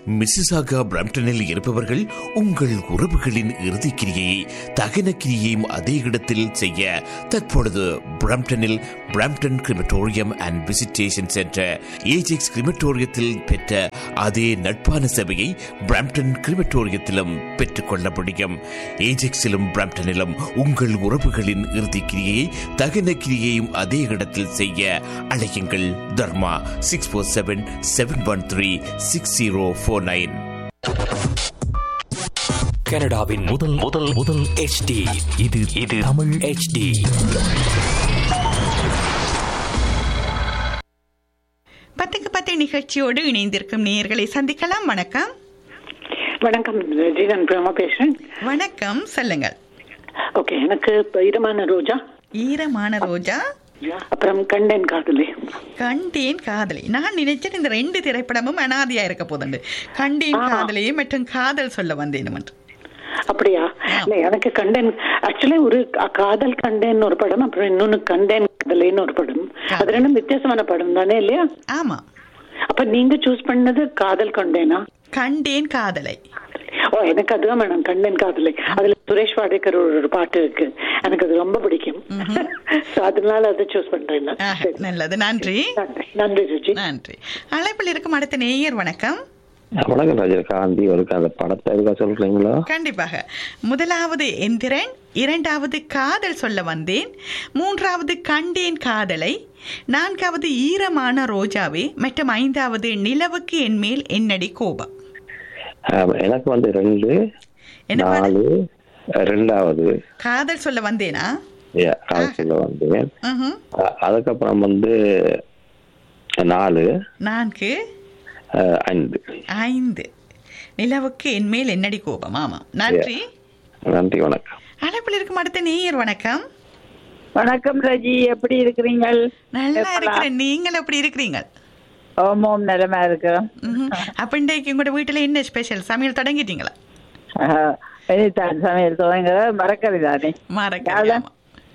Mississauga பிரம்டனில் இருப்பவர்கள் உங்கள் உறவுகளின் இறுதிக்கிரியை தகன கிரியையும் அதே இடத்தில் செய்ய தற்பொழுது பிரம்டனில் Brampton crematorium and visitation centre Ajax கிரிமட்டோரியத்தில் பெற்ற அதே நட்பான சேவையை பிரம்டன் கிரிமட்டோரியத்திலும் பெற்றுக்கொள்ள முடியும் ஏஜெக்ஸிலும் பிரம்டனிலும் உங்கள் உறவுகளின் இறுதிக்கிரியை தகன கிரியையும் அதே இடத்தில் செய்ய அழையுங்கள் Dharma six four seven seven one three six zero four nine கனடாவின் முதல் முதல் முதல் HD இது இது தமிழ் HD பத்துக்கு பத்து நிகழ்ச்சியோடு இணைந்திருக்கும் நேயர்களை சந்திக்கலாம் வணக்கம் வணக்கம் ஜீவன் பிரேமா பேசுறேன் வணக்கம் சொல்லுங்கள் ஓகே எனக்கு இப்ப ஈரமான ரோஜா ஈரமான ரோஜா அப்புறம் கண்டேன் காதலி கண்டேன் காதலி நான் நினைச்சேன் இந்த ரெண்டு திரைப்படமும் அனாதையா இருக்க போதுண்டு கண்டேன் ஆ. காதலியை மற்றும் காதல் சொல்ல வந்தேன் என்று அப்படியா இல்ல, எனக்கு கண்டேன் ஆக்சுவலி ஒரு க- காதல் கண்டேன் ஒரு படம் அப்புறம் இன்னொன்னு கண்டேன் காதலின்னு ஒரு படம் அது ரெண்டும் வித்தியாசமான படம் தானே இல்லையா ஆமா அப்ப நீங்க சூஸ் பண்ணது காதல் கண்டேனா கண்டேன் காதலை ஓ எனக்கு அதுதான் மேடம் கண்டேன் காதலை அதுல சுரேஷ் வாடேக்கர் ஒரு ஒரு பாட்டு இருக்கு எனக்கு அது ரொம்ப பிடிக்கும் So, அதனால அதை சூஸ் பண்றேன் நான். ஆஹா, சரி. நல்லது நன்றி நன்றி நன்றி சுஜி நன்றி அழைப்பில் இருக்கும் அடுத்த நேயர் வணக்கம் வணக்கம் ரஜினிகாந்தி ஒரு அந்த படத்தை இருக்கா சொல்றீங்களா கண்டிப்பாக முதலாவது எந்திரன் இரண்டாவது காதல் சொல்ல வந்தேன் மூன்றாவது கண்டேன் காதலை நான்காவது ஈரமான ரோஜாவே மற்றும் ஐந்தாவது நிலவுக்கு என் மேல் என்னடி கோபம் ஆமா, எனக்கு வந்து ரெண்டு என்ன பாடு? நாலு ரெண்டாவது காதல் சொல்ல வந்தேனா yeah, அது சொல்ல வந்தேன் ம்ஹும். அ- அதுக்கப்புறம் வந்து நாலு நான்கு அஹ், ஐந்து ஐந்து நிலவுக்கு என் மேல் என்னடி கோபம் ஆமாம் நன்றி நன்றி வணக்கம் அழைப்பில் இருக்கும் அடுத்த நேயர் வணக்கம் வணக்கம் ரஜி எப்படி இருக்கிறீங்கள் நல்லா எப்பலா? இருக்கிறேன் நீங்கள் எப்படி இருக்கிறீங்க ஓமோம் நிலமா இருக்கிறோம் ம்ஹும். அப்ப இன்றைக்கு உங்களோட வீட்டுல என்ன ஸ்பெஷல் சமையல் தொடங்கிட்டீங்களா வெளித்தான் சமையல் துவங்க மறக்கிறது தானே மறக்காம ஆமா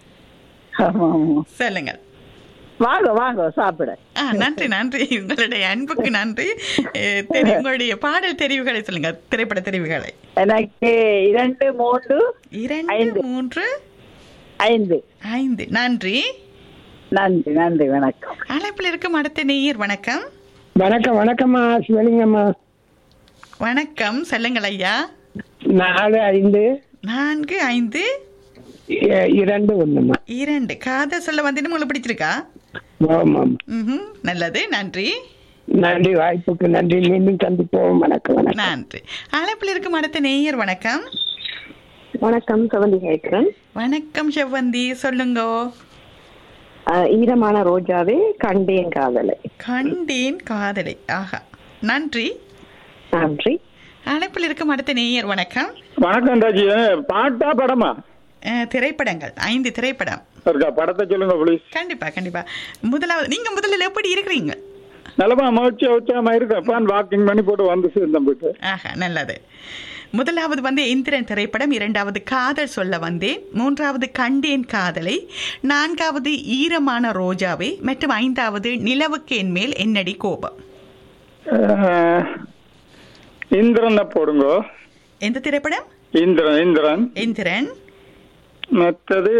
ஆமா சொல்லுங்க வாங்க வாங்க சாப்பிட ஆ நன்றி நன்றி உங்களுடைய அன்புக்கு நன்றி அஹ், தெரி- உங்களுடைய பாடல் தெரிவுகளை சொல்லுங்க திரைப்பட தெரிவுகளை எனக்கு இரண்டு மூன்று இரண்டு ஐந்து. மூன்று ஐந்து ஐந்து நன்றி நன்றி நன்றி வணக்கம் அழைப்பில் இருக்கும் அடுத்த நேயர் வணக்கம் வணக்கம் வணக்கம்மா சிவலிங்கம்மா வணக்கம் சொல்லுங்கள் ஐயா நாலு ஐந்து நான்கு ஐந்து இ- இரண்டு ஒண்ணுமா இரண்டு காதல் சொல்ல வந்து உங்களுக்கு பிடிச்சிருக்கா ஆமாம் ம்ஹும். நல்லது நன்றி நன்றி வாய்ப்புக்கு நன்றி மீண்டும் சந்திப்போம் வணக்கம் வணக்கம் நன்றி அழைப்பில் இருக்கும் அடுத்த நேயர் வணக்கம் வணக்கம் செவந்தி கேட்கிறேன் வணக்கம் செவ்வந்தி சொல்லுங்க அஹ், ஈரமான ரோஜாவே கண்டேன் காதலை கண்டேன் காதலை ஆஹா நன்றி நன்றி அழைப்பில் இருக்கும் அடுத்த நேயர் வணக்கம் வணக்கம் ராஜி பாட்டா படமா அஹ், திரைப்படங்கள் ஐந்து திரைப்படம் இருக்கா படத்தை சொல்லுங்க ப்ளீஸ் கண்டிப்பா கண்டிப்பா முதலாவது நீங்க முதல்ல எப்படி இருக்கிறீங்க நல்லமா மகிழ்ச்சி உற்சாகமா இருக்கப்பான் வாக்கிங் பண்ணி போட்டு வந்து சேர்ந்தேன் போயிட்டு ஆஹா நல்லது முதலாவது வந்து இந்திரன் திரைப்படம் இரண்டாவது காதல் சொல்ல வந்தேன் மூன்றாவது கண்டேன் காதலை நான்காவது ஈரமான ரோஜாவே மற்றும் ஐந்தாவது நிலவுக்கு என் மேல் என்னடி கோபம் அஹ், இந்திரனை போடுங்க எந்த திரைப்படம் இந்திரன் இந்திரன் இந்திரன் மற்றது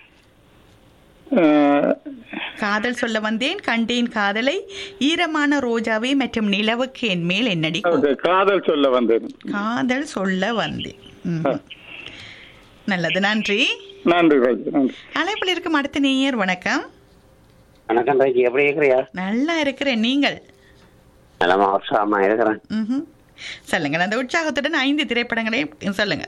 அஹ், காதல் சொல்ல வந்தேன் கண்டேன் காதலை ஈரமான ரோஜாவே மற்றும் நிலவுக்கு என் மேல் என்னடி கோபம் okay, காதல் சொல்ல வந்தேன் காதல் சொல்ல வந்தேன் ம். நல்லது நன்றி நன்றி ராஜி நன்றி அழைப்பில் இருக்கும் அடுத்த நேயர் வணக்கம் வணக்கம் ராஜி எப்படி இருக்கிறியா நல்லா இருக்கிறேன் நீங்கள் நலமா உற்சாகமா இருக்கிறேன் ம்ஹும். சொல்லுங்கள் அந்த உற்சாகத்துடன் ஐந்து திரைப்படங்களை சொல்லுங்க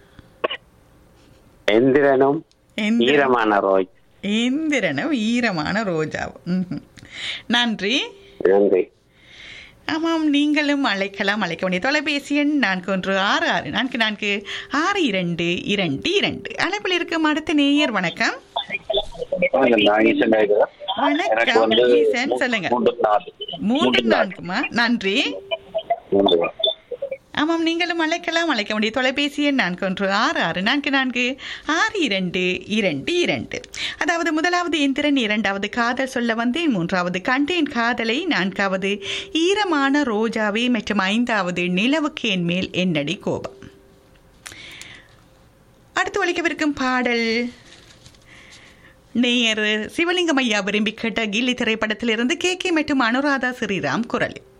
எந்திரனும் எந்திரன். ஈரமான ரோய் இந்திரனும் ஈரமான ரோஜாவும் ம்ஹும். நன்றி நன்றி ஆமாம் நீங்களும் அழைக்கலாம் அழைக்க வேண்டிய தொலைபேசி எண் நான்கு ஒன்று ஆறு ஆறு நான்கு நான்கு ஆறு இரண்டு இரண்டு இரண்டு அழைப்பில் இருக்கும் அடுத்த நேயர் வணக்கம் நான் ஈசன் இருக்கிறேன். எனக்கு வணக்கம் வந்து ஈசன் சொல்லுங்க மூன்று நாலு மூன்று நான்குமா நன்றி மூன்று. ஆமாம் நீங்களும் அழைக்கலாம் அழைக்க வேண்டிய தொலைபேசி எண் நான்கு ஒன்று ஆறு ஆறு நான்கு நான்கு ஆறு இரண்டு இரண்டு இரண்டு அதாவது முதலாவது எந்திரன் இரண்டாவது காதல் சொல்ல வந்தேன் மூன்றாவது கண்டேன் காதலை நான்காவது ஈரமான ரோஜாவே மற்றும் ஐந்தாவது நிலவுக்கு என் மேல் என்னடி கோபம் அடுத்து ஒழிக்கவிருக்கும் பாடல் நேயர் சிவலிங்கம் ஐயா விரும்பி கேட்ட கில்லி திரைப்படத்திலிருந்து கே கே மற்றும் அனுராதா ஸ்ரீராம் குரலில்